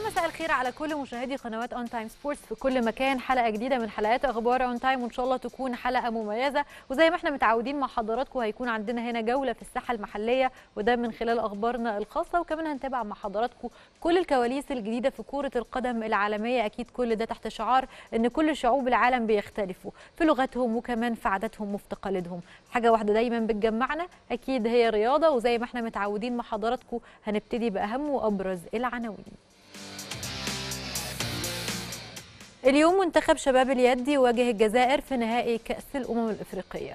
مساء الخير على كل مشاهدي قنوات اون تايم سبورتس في كل مكان حلقه جديده من حلقات اخبار اون تايم وان شاء الله تكون حلقه مميزه وزي ما احنا متعودين مع حضراتكم هيكون عندنا هنا جوله في الساحه المحليه وده من خلال اخبارنا الخاصه وكمان هنتابع مع حضراتكم كل الكواليس الجديده في كره القدم العالميه اكيد كل ده تحت شعار ان كل شعوب العالم بيختلفوا في لغتهم وكمان في عاداتهم وفي تقاليدهم حاجه واحده دايما بتجمعنا اكيد هي رياضه وزي ما احنا متعودين مع حضراتكم هنبتدي باهم وابرز العناوين اليوم منتخب شباب اليد يواجه الجزائر في نهائي كأس الأمم الإفريقية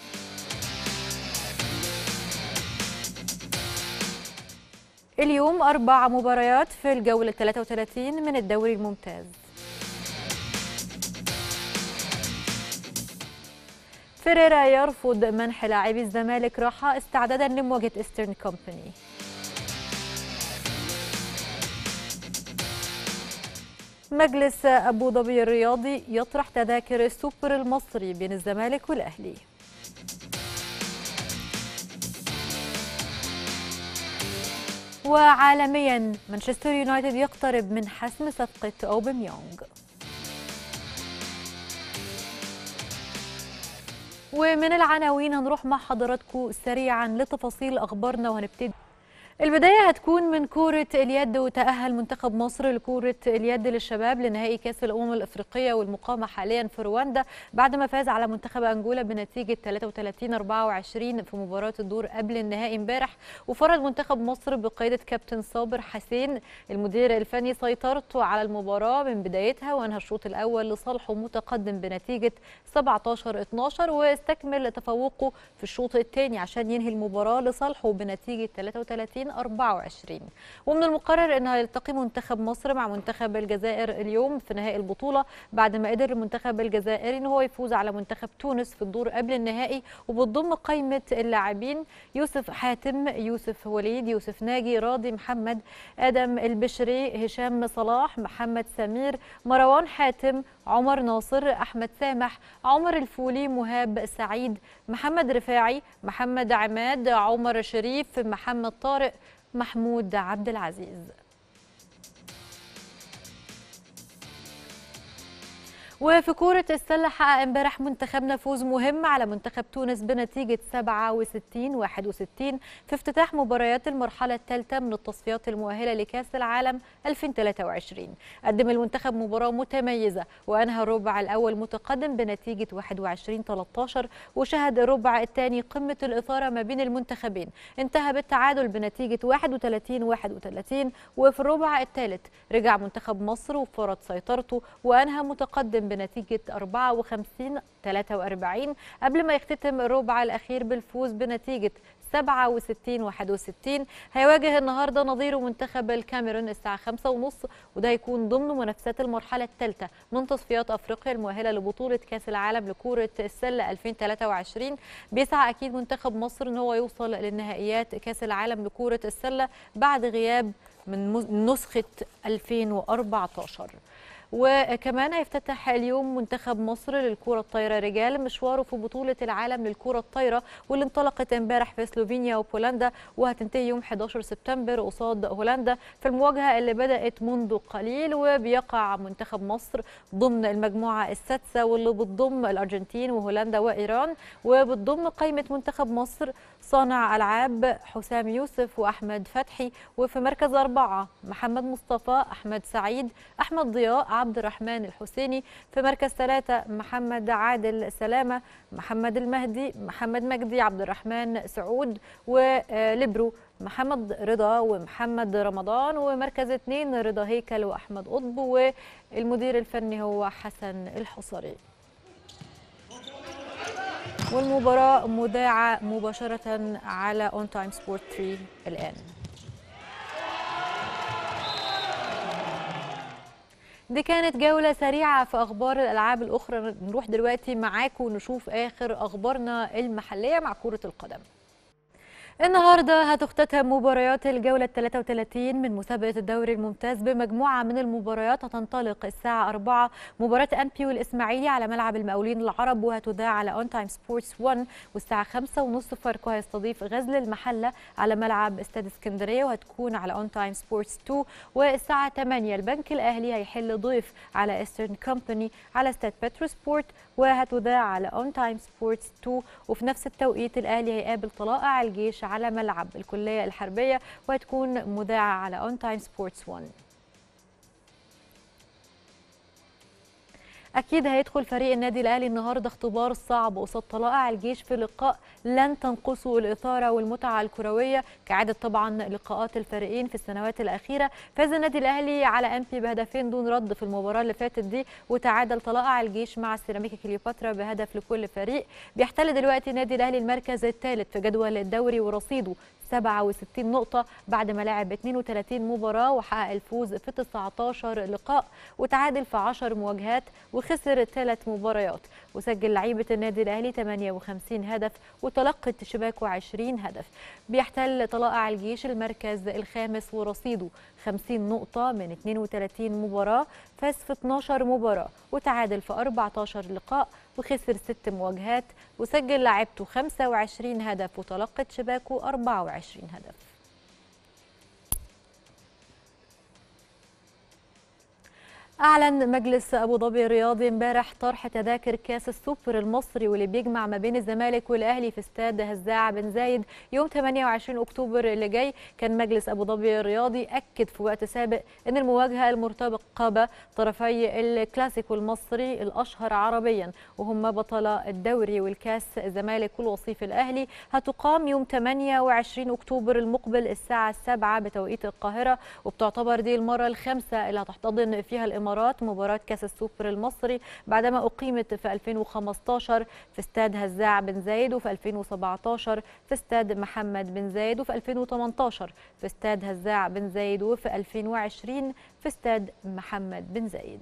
اليوم أربع مباريات في الجولة 33 من الدوري الممتاز فيريرا يرفض منح لاعبي الزمالك راحة استعدادا لمواجهة إسترن كومباني مجلس أبو ظبي الرياضي يطرح تذاكر السوبر المصري بين الزمالك والأهلي وعالميا مانشستر يونايتد يقترب من حسم صفقة أوباميونغ ومن العناوين هنروح مع حضراتكم سريعا لتفاصيل أخبارنا وهنبتدي البداية هتكون من كرة اليد وتأهل منتخب مصر لكرة اليد للشباب لنهائي كأس الأمم الأفريقية والمقامة حاليا في رواندا بعد ما فاز على منتخب أنجولا بنتيجة 33 24 في مباراة الدور قبل النهائي امبارح وفرض منتخب مصر بقيادة كابتن صابر حسين المدير الفني سيطرته على المباراة من بدايتها وانهى الشوط الأول لصالحه متقدم بنتيجة 17 12 واستكمل تفوقه في الشوط الثاني عشان ينهي المباراة لصالحه بنتيجة 33 24 ومن المقرر ان هيلتقي منتخب مصر مع منتخب الجزائر اليوم في نهائي البطوله بعد ما قدر المنتخب الجزائري ان هو يفوز على منتخب تونس في الدور قبل النهائي وبتضم قائمه اللاعبين يوسف حاتم يوسف وليد يوسف ناجي راضي محمد ادم البشري هشام صلاح محمد سمير مروان حاتم عمر ناصر احمد سامح عمر الفولي مهاب سعيد محمد رفاعي محمد عماد عمر شريف محمد طارق محمود عبد العزيز وفي كرة السلة حقق امبارح منتخبنا فوز مهم على منتخب تونس بنتيجة 67 61 في افتتاح مباريات المرحلة الثالثة من التصفيات المؤهلة لكأس العالم 2023 قدم المنتخب مباراة متميزة وأنهى الربع الأول متقدم بنتيجة 21 13 وشهد الربع الثاني قمة الإثارة ما بين المنتخبين انتهى بالتعادل بنتيجة 31 31 وفي الربع الثالث رجع منتخب مصر وفرض سيطرته وأنهى متقدم بنتيجة 54 43 قبل ما يختتم الربع الأخير بالفوز بنتيجة 67 61 هيواجه النهارده نظيره منتخب الكاميرون الساعه 5:30 وده هيكون ضمن منافسات المرحله الثالثه من تصفيات افريقيا المؤهله لبطوله كاس العالم لكره السله 2023 بيسعى اكيد منتخب مصر ان هو يوصل للنهائيات كاس العالم لكره السله بعد غياب من نسخه 2014 وكمان هيفتتح اليوم منتخب مصر للكرة الطايرة رجال مشواره في بطولة العالم للكرة الطايرة واللي انطلقت امبارح في سلوفينيا وبولندا وهتنتهي يوم 11 سبتمبر قصاد هولندا في المواجهة اللي بدأت منذ قليل وبيقع منتخب مصر ضمن المجموعة السادسة واللي بتضم الأرجنتين وهولندا وإيران وبتضم قائمة منتخب مصر صانع ألعاب حسام يوسف وأحمد فتحي وفي مركز أربعة محمد مصطفى أحمد سعيد أحمد ضياء عبد الرحمن الحسيني في مركز ثلاثة محمد عادل سلامة محمد المهدي محمد مجدي عبد الرحمن سعود وليبرو محمد رضا ومحمد رمضان ومركز اثنين رضا هيكل وأحمد قطب والمدير الفني هو حسن الحصري والمباراة مذاعة مباشرة على اون تايم سبورت 3 الآن دي كانت جولة سريعة في أخبار الألعاب الأخرى نروح دلوقتي معاكم ونشوف آخر أخبارنا المحلية مع كرة القدم النهارده هتختتم مباريات الجولة 33 من مسابقة الدوري الممتاز بمجموعة من المباريات هتنطلق الساعة 4 مباراة أنبي والإسماعيلي على ملعب المقاولين العرب وهتذاع على أون تايم سبورتس 1 والساعة 5 ونص فاركو هيستضيف غزل المحلة على ملعب استاد اسكندرية وهتكون على أون تايم سبورتس 2 والساعة 8 البنك الأهلي هيحل ضيف على ايسترن كومباني على استاد بترو سبورت وهتذاع على اون تايم سبورتس 2 وفي نفس التوقيت الاهلي هيقابل طلائع الجيش على ملعب الكليه الحربيه وهتكون مذاعه على اون تايم سبورتس 1 اكيد هيدخل فريق النادي الاهلي النهارده اختبار صعب قصاد طلائع الجيش في لقاء لن تنقصه الاثاره والمتعه الكرويه كعاده طبعا لقاءات الفريقين في السنوات الاخيره فاز النادي الاهلي على امبي بهدفين دون رد في المباراه اللي فاتت دي وتعادل طلائع الجيش مع سيراميكا كليوباترا بهدف لكل فريق بيحتل دلوقتي النادي الاهلي المركز الثالث في جدول الدوري ورصيده 67 نقطة بعد ما لعب 32 مباراة وحقق الفوز في 19 لقاء وتعادل في 10 مواجهات وخسر ثلاث مباريات وسجل لعيبة النادي الأهلي 58 هدف وتلقت شباكه 20 هدف بيحتل طلائع الجيش المركز الخامس ورصيده 50 نقطة من 32 مباراة فاز في 12 مباراة وتعادل في 14 لقاء وخسر ست مواجهات وسجل لعبته 25 هدف وتلقت شباكه 24 هدف أعلن مجلس أبو ظبي الرياضي امبارح طرح تذاكر كأس السوبر المصري واللي بيجمع ما بين الزمالك والأهلي في استاد هزاع بن زايد يوم 28 أكتوبر اللي جاي كان مجلس أبو ظبي الرياضي أكد في وقت سابق أن المواجهة المرتبطة بطرفي الكلاسيكو المصري الأشهر عربيا وهم بطل الدوري والكاس الزمالك والوصيف الأهلي هتقام يوم 28 أكتوبر المقبل الساعة 7 بتوقيت القاهرة وبتعتبر دي المرة الخامسة اللي هتحتضن فيها الإمارات الامارات مباراه كاس السوبر المصري بعدما اقيمت في 2015 في استاد هزاع بن زايد وفي 2017 في استاد محمد بن زايد وفي 2018 في استاد هزاع بن زايد وفي 2020 في استاد محمد بن زايد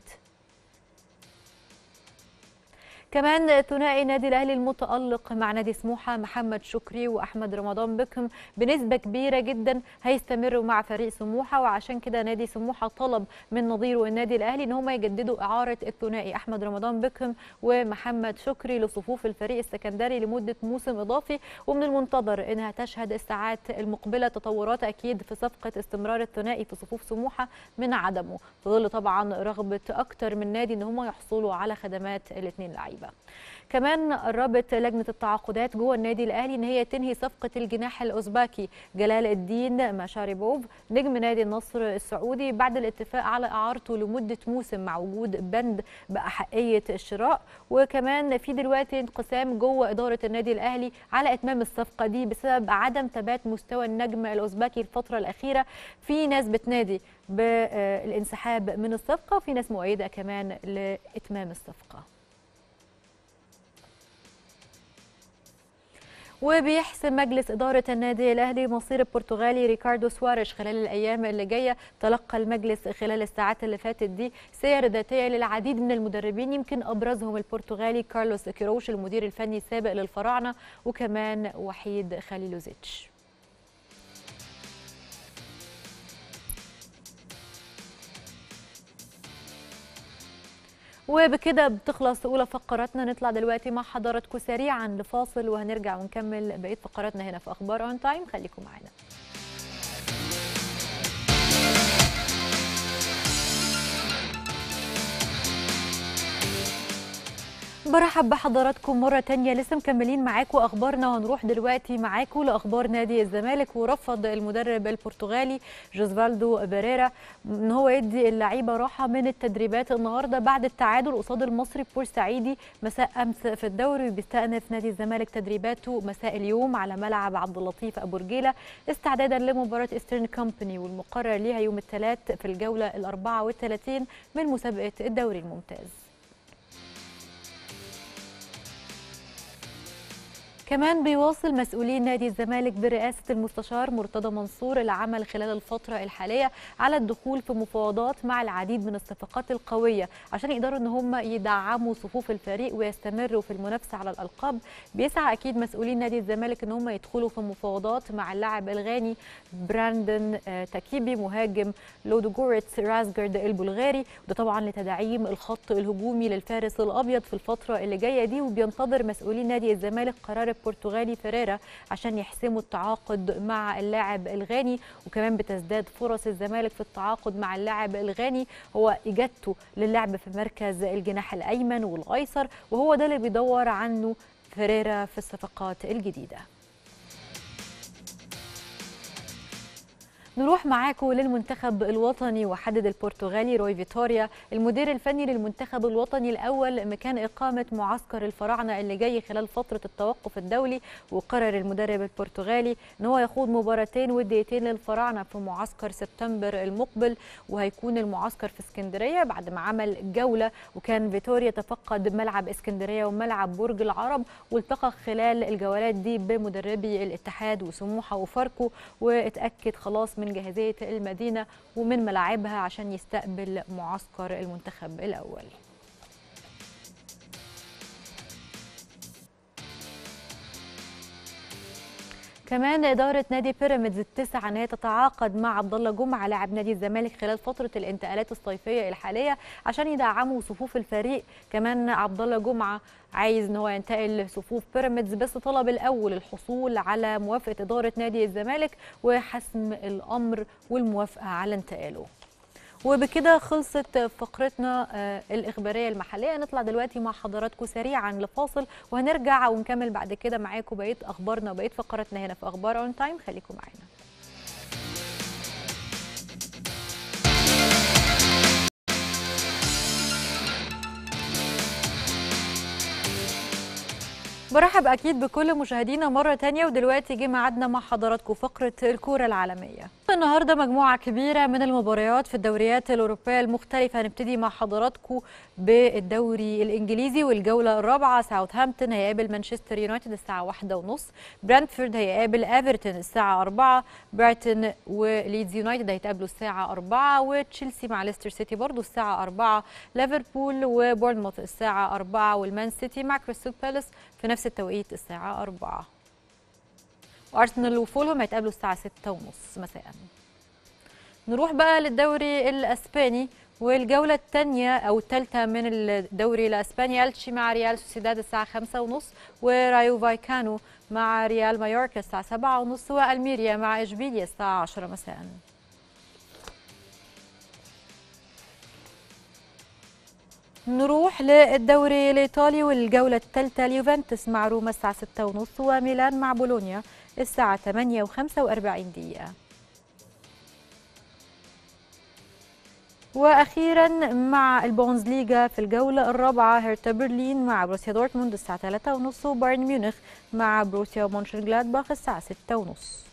كمان ثنائي نادي الاهلي المتالق مع نادي سموحه محمد شكري واحمد رمضان بكم بنسبه كبيره جدا هيستمروا مع فريق سموحه وعشان كده نادي سموحه طلب من نظيره النادي الاهلي ان هم يجددوا اعاره الثنائي احمد رمضان بكم ومحمد شكري لصفوف الفريق السكندري لمده موسم اضافي ومن المنتظر انها تشهد الساعات المقبله تطورات اكيد في صفقه استمرار الثنائي في صفوف سموحه من عدمه في ظل طبعا رغبه اكتر من نادي ان هم يحصلوا على خدمات الاثنين لعيبه كمان قربت لجنه التعاقدات جوه النادي الاهلي ان هي تنهي صفقه الجناح الاوزباكي جلال الدين ماشاريبوف نجم نادي النصر السعودي بعد الاتفاق على اعارته لمده موسم مع وجود بند باحقيه الشراء وكمان في دلوقتي انقسام جوه اداره النادي الاهلي على اتمام الصفقه دي بسبب عدم ثبات مستوى النجم الاوزباكي الفتره الاخيره في ناس بتنادي بالانسحاب من الصفقه وفي ناس مؤيده كمان لاتمام الصفقه وبيحسم مجلس إدارة النادي الأهلي مصير البرتغالي ريكاردو سواريش خلال الأيام اللي جاية تلقى المجلس خلال الساعات اللي فاتت دي سير ذاتية للعديد من المدربين يمكن أبرزهم البرتغالي كارلوس كيروش المدير الفني السابق للفراعنة وكمان وحيد خليلوزيتش وبكده بتخلص اولى فقراتنا نطلع دلوقتي مع حضراتكم سريعا لفاصل وهنرجع ونكمل بقيه فقراتنا هنا في اخبار اون تايم خليكم معانا برحب بحضراتكم مرة تانية لسه مكملين معاكم أخبارنا وهنروح دلوقتي معاكم لأخبار نادي الزمالك ورفض المدرب البرتغالي جوزفالدو بيريرا إن هو يدي اللعيبة راحة من التدريبات النهاردة بعد التعادل قصاد المصري بورسعيدي مساء أمس في الدوري بيستأنف نادي الزمالك تدريباته مساء اليوم على ملعب عبد اللطيف أبو رجيلة استعدادا لمباراة إسترن كومباني والمقرر ليها يوم الثلاث في الجولة ال 34 من مسابقة الدوري الممتاز كمان بيواصل مسؤولين نادي الزمالك برئاسة المستشار مرتضى منصور العمل خلال الفترة الحالية على الدخول في مفاوضات مع العديد من الصفقات القوية عشان يقدروا ان هم يدعموا صفوف الفريق ويستمروا في المنافسة على الألقاب بيسعى أكيد مسؤولين نادي الزمالك ان هم يدخلوا في مفاوضات مع اللاعب الغاني براندن آه، تاكيبي مهاجم لودوجوريتس راسجارد البلغاري وده طبعا لتدعيم الخط الهجومي للفارس الأبيض في الفترة اللي جاية دي وبينتظر مسؤولين نادي الزمالك قرار البرتغالي فيريرا عشان يحسموا التعاقد مع اللاعب الغاني وكمان بتزداد فرص الزمالك في التعاقد مع اللاعب الغاني هو اجابته للعب في مركز الجناح الايمن والايسر وهو ده اللي بيدور عنه فيريرا في الصفقات الجديده نروح معاكم للمنتخب الوطني وحدد البرتغالي روي فيتوريا المدير الفني للمنتخب الوطني الاول مكان اقامه معسكر الفراعنه اللي جاي خلال فتره التوقف الدولي وقرر المدرب البرتغالي ان هو يخوض مباراتين وديتين للفراعنه في معسكر سبتمبر المقبل وهيكون المعسكر في اسكندريه بعد ما عمل جوله وكان فيتوريا تفقد ملعب اسكندريه وملعب برج العرب والتقى خلال الجولات دي بمدربي الاتحاد وسموحه وفاركو واتاكد خلاص من جاهزيه المدينه ومن ملاعبها عشان يستقبل معسكر المنتخب الاول كمان إدارة نادي بيراميدز اتسع أن هي تتعاقد مع عبد الله جمعة لاعب نادي الزمالك خلال فترة الانتقالات الصيفية الحالية عشان يدعموا صفوف الفريق كمان عبد الله جمعة عايز ان هو ينتقل لصفوف بيراميدز بس طلب الاول الحصول على موافقه اداره نادي الزمالك وحسم الامر والموافقه على انتقاله وبكده خلصت فقرتنا آه، الإخبارية المحلية نطلع دلوقتي مع حضراتكم سريعا لفاصل وهنرجع ونكمل بعد كده معاكم بقية أخبارنا وبقية فقراتنا هنا في أخبار أون تايم خليكم معانا برحب اكيد بكل مشاهدينا مره تانية ودلوقتي جه ميعادنا مع حضراتكم فقره الكوره العالميه النهارده مجموعه كبيره من المباريات في الدوريات الاوروبيه المختلفه هنبتدي مع حضراتكم بالدوري الانجليزي والجوله الرابعه ساوثهامبتون هيقابل مانشستر يونايتد الساعه واحدة ونص برنتفورد هيقابل ايفرتون الساعه 4 برايتون وليدز يونايتد هيتقابلوا الساعه 4 وتشيلسي مع ليستر سيتي برضو الساعه 4 ليفربول وبورنموث الساعه 4 والمان سيتي مع كريستال بالاس في نفس التوقيت الساعة 4 وأرسنال وفولهم هيتقابلوا الساعة 6 ونص مساء نروح بقى للدوري الأسباني والجولة الثانية أو الثالثة من الدوري الأسباني ألتشي مع ريال سوسيداد الساعة 5 ونص ورايو فايكانو مع ريال مايوركا الساعة 7 ونص وألميريا مع إشبيليا الساعة 10 مساءً نروح للدوري الايطالي والجوله الثالثه اليوفنتوس مع روما الساعه 6:30 وميلان مع بولونيا الساعه 8 و45 دقيقه واخيرا مع البونز ليجا في الجوله الرابعه هيرتا برلين مع بروسيا دورتموند الساعه 3:30 وبايرن ميونخ مع بروسيا مونشنجلادباخ الساعه 6:30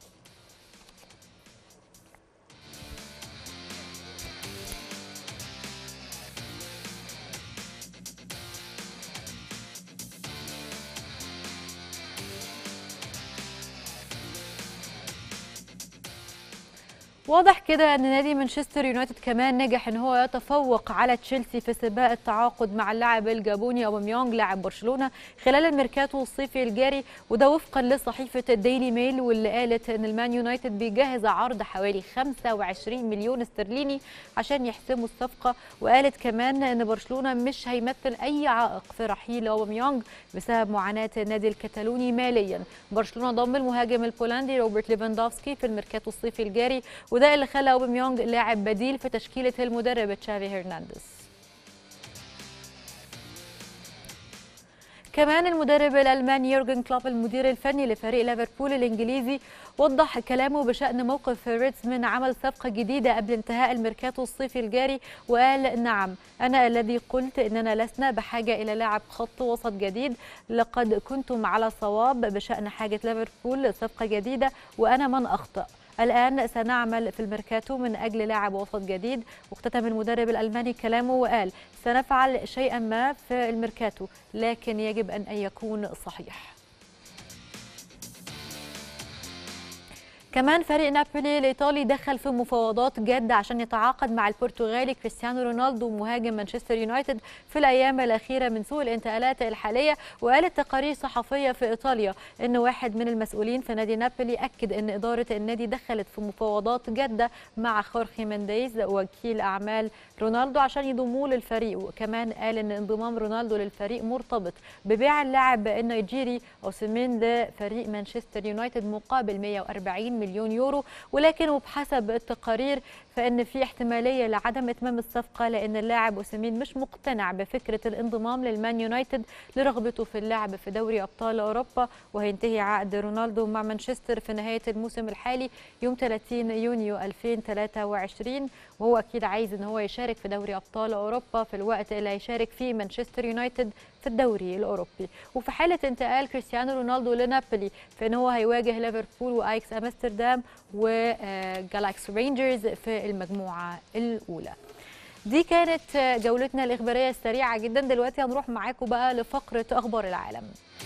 واضح كده ان نادي مانشستر يونايتد كمان نجح ان هو يتفوق على تشيلسي في سباق التعاقد مع اللاعب الجابوني اوباميونج لاعب برشلونه خلال الميركاتو الصيفي الجاري وده وفقا لصحيفه الديلي ميل واللي قالت ان المان يونايتد بيجهز عرض حوالي 25 مليون استرليني عشان يحسموا الصفقه وقالت كمان ان برشلونه مش هيمثل اي عائق في رحيل اوباميونج بسبب معاناه النادي الكتالوني ماليا برشلونه ضم المهاجم البولندي روبرت ليفاندوفسكي في الميركاتو الصيفي الجاري وده اللي خلى اوباميونج لاعب بديل في تشكيله المدرب تشافي هرنانديز كمان المدرب الالماني يورجن كلوب المدير الفني لفريق ليفربول الانجليزي وضح كلامه بشان موقف ريتز من عمل صفقه جديده قبل انتهاء الميركاتو الصيفي الجاري وقال نعم انا الذي قلت اننا لسنا بحاجه الى لاعب خط وسط جديد لقد كنتم على صواب بشان حاجه ليفربول لصفقه جديده وانا من اخطا الآن سنعمل في الميركاتو من أجل لاعب وسط جديد واختتم المدرب الألماني كلامه وقال سنفعل شيئا ما في الميركاتو لكن يجب أن يكون صحيح كمان فريق نابولي الايطالي دخل في مفاوضات جاده عشان يتعاقد مع البرتغالي كريستيانو رونالدو مهاجم مانشستر يونايتد في الايام الاخيره من سوق الانتقالات الحاليه وقالت تقارير صحفيه في ايطاليا ان واحد من المسؤولين في نادي نابولي اكد ان اداره النادي دخلت في مفاوضات جاده مع خورخي مينديز وكيل اعمال رونالدو عشان يضموه للفريق وكمان قال ان انضمام رونالدو للفريق مرتبط ببيع اللاعب النيجيري اوسيمين لفريق مانشستر يونايتد مقابل 140 مليون يورو ولكن وبحسب التقارير فان في احتماليه لعدم اتمام الصفقه لان اللاعب اوسيمين مش مقتنع بفكره الانضمام للمان يونايتد لرغبته في اللعب في دوري ابطال اوروبا وهينتهي عقد رونالدو مع مانشستر في نهايه الموسم الحالي يوم 30 يونيو 2023 وهو اكيد عايز ان هو يشارك في دوري ابطال اوروبا في الوقت اللي هيشارك فيه مانشستر يونايتد في الدوري الاوروبي وفي حاله انتقال كريستيانو رونالدو لنابولي فان هو هيواجه ليفربول وايكس امستردام وجالاكس رينجرز في المجموعه الاولى دي كانت جولتنا الاخباريه السريعه جدا دلوقتي هنروح معاكم بقى لفقره اخبار العالم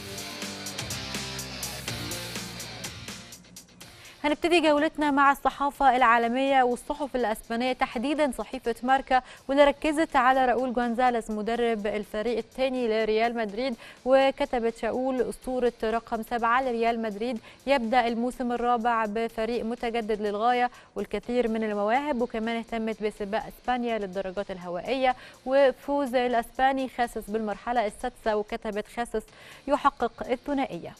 هنبتدي جولتنا مع الصحافة العالمية والصحف الأسبانية تحديدا صحيفة ماركا واللي ركزت على راؤول جونزاليس مدرب الفريق الثاني لريال مدريد وكتبت راؤول أسطورة رقم سبعة لريال مدريد يبدأ الموسم الرابع بفريق متجدد للغاية والكثير من المواهب وكمان اهتمت بسباق اسبانيا للدرجات الهوائية وفوز الأسباني خاسس بالمرحلة السادسة وكتبت خاسس يحقق الثنائية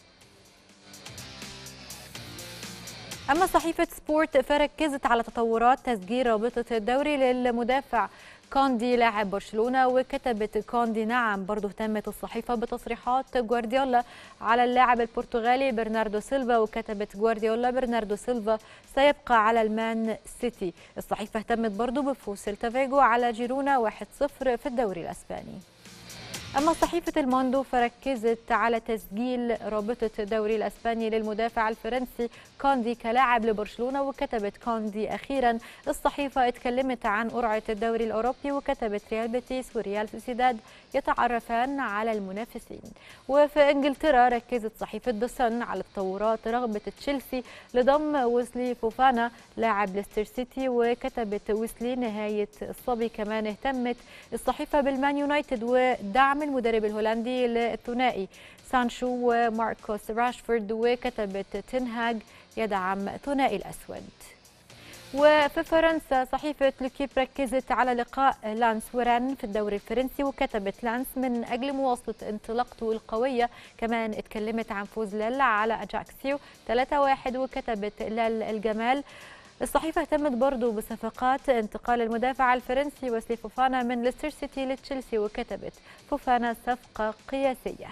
أما صحيفة سبورت فركزت على تطورات تسجيل رابطة الدوري للمدافع كوندي لاعب برشلونة وكتبت كوندي نعم برضه اهتمت الصحيفة بتصريحات جوارديولا على اللاعب البرتغالي برناردو سيلفا وكتبت جوارديولا برناردو سيلفا سيبقى على المان سيتي الصحيفة اهتمت برضه بفوز سيلتا فيجو على جيرونا 1-0 في الدوري الأسباني أما صحيفة الموندو فركزت على تسجيل رابطة الدوري الأسباني للمدافع الفرنسي كوندي كلاعب لبرشلونة وكتبت كوندي أخيرا الصحيفة اتكلمت عن قرعة الدوري الأوروبي وكتبت ريال بيتيس وريال سوسيداد يتعرفان على المنافسين وفي إنجلترا ركزت صحيفة دسن على تطورات رغبة تشيلسي لضم ويسلي فوفانا لاعب ليستر سيتي وكتبت ويسلي نهاية الصبي كمان اهتمت الصحيفة بالمان يونايتد ودعم المدرب الهولندي للثنائي سانشو وماركوس راشفورد وكتبت تنهاج يدعم ثنائي الأسود وفي فرنسا صحيفة لوكيب ركزت على لقاء لانس وران في الدوري الفرنسي وكتبت لانس من أجل مواصلة انطلاقته القوية كمان اتكلمت عن فوز ليل على أجاكسيو 3-1 وكتبت ليل الجمال الصحيفة اهتمت برضو بصفقات انتقال المدافع الفرنسي وسلي فوفانا من ليستر سيتي لتشيلسي وكتبت فوفانا صفقة قياسية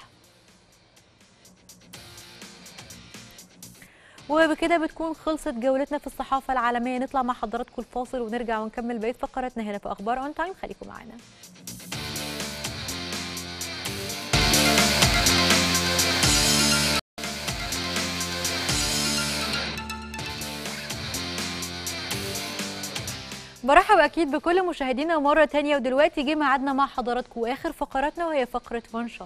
وبكده بتكون خلصت جولتنا في الصحافة العالمية نطلع مع حضراتكم الفاصل ونرجع ونكمل بقية فقراتنا هنا في أخبار أون تايم خليكم معانا برحب اكيد بكل مشاهدينا مره تانية ودلوقتي جه ميعادنا مع حضراتكم واخر فقراتنا وهي فقره وان شوت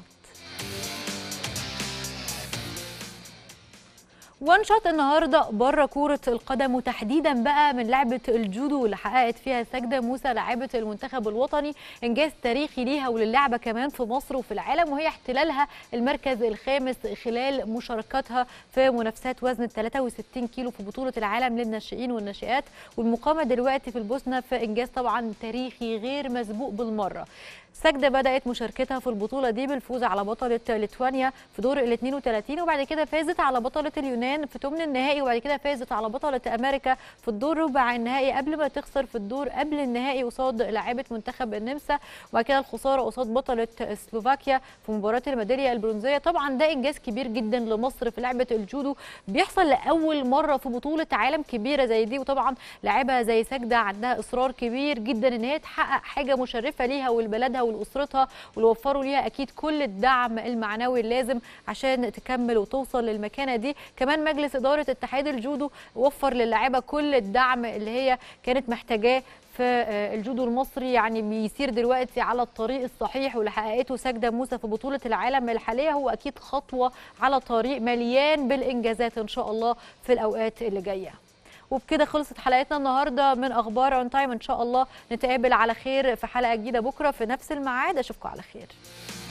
وان شوت النهارده بره كوره القدم وتحديدا بقى من لعبه الجودو اللي حققت فيها سجده موسى لاعبه المنتخب الوطني انجاز تاريخي ليها وللعبه كمان في مصر وفي العالم وهي احتلالها المركز الخامس خلال مشاركتها في منافسات وزن 63 كيلو في بطوله العالم للناشئين والناشئات والمقامه دلوقتي في البوسنه في انجاز طبعا تاريخي غير مسبوق بالمره سجدة بدأت مشاركتها في البطولة دي بالفوز على بطلة ليتوانيا في دور ال 32 وبعد كده فازت على بطلة اليونان في ثمن النهائي وبعد كده فازت على بطلة أمريكا في الدور ربع النهائي قبل ما تخسر في الدور قبل النهائي قصاد لاعبة منتخب النمسا وبعد كده الخسارة قصاد بطلة سلوفاكيا في مباراة الميدالية البرونزية طبعا ده إنجاز كبير جدا لمصر في لعبة الجودو بيحصل لأول مرة في بطولة عالم كبيرة زي دي وطبعا لاعبة زي سجدة عندها إصرار كبير جدا إن هي تحقق حاجة مشرفة ليها ولبلدها ولاسرتها واللي وفروا ليها اكيد كل الدعم المعنوي اللازم عشان تكمل وتوصل للمكانه دي كمان كمان مجلس اداره اتحاد الجودو وفر للاعيبه كل الدعم اللي هي كانت محتاجاه في الجودو المصري يعني بيسير دلوقتي على الطريق الصحيح واللي حققته سجده موسى في بطوله العالم الحاليه هو اكيد خطوه على طريق مليان بالانجازات ان شاء الله في الاوقات اللي جايه وبكده خلصت حلقتنا النهارده من اخبار اون تايم ان شاء الله نتقابل على خير في حلقه جديده بكره في نفس الميعاد اشوفكم على خير